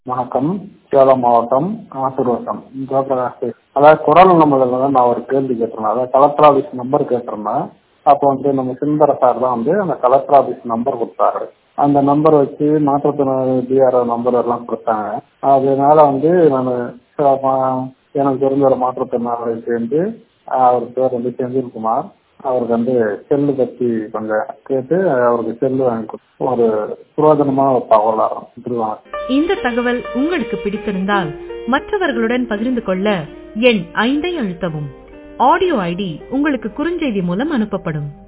வணக்கம் சேலம் மாவட்டம் ஆசீர்வாதம் ஜோபிரகாஷ் அதாவது குரல் நம்மளில் வந்து நான் ஒரு கேள்வி கேட்டிருந்தேன் அதாவது கலெக்டர் ஆஃபீஸ் நம்பர் கேட்டிருந்தேன் அப்போ வந்து நம்ம சுந்தர சார் தான் வந்து அந்த கலெக்டர் ஆஃபீஸ் நம்பர் கொடுத்தாரு அந்த நம்பர் வச்சு மாற்றுத்திறனாளி டிஆர்ஓ நம்பர் எல்லாம் கொடுத்தாங்க அதனால வந்து நான் எனக்கு தெரிஞ்ச ஒரு மாற்றுத்திறனாளி சேர்ந்து அவர் பேர் வந்து செந்தில்குமார் அவருக்கு வந்து செல்லு பற்றி கொஞ்சம் கேட்டு அவருக்கு செல்லு வாங்கி கொடுத்து ஒரு புரோஜனமான ஒரு தகவலாக திருவாங்க இந்த தகவல் உங்களுக்கு பிடித்திருந்தால் மற்றவர்களுடன் பகிர்ந்து கொள்ள எண் ஐந்தை அழுத்தவும் ஆடியோ ஐடி உங்களுக்கு குறுஞ்செய்தி மூலம் அனுப்பப்படும்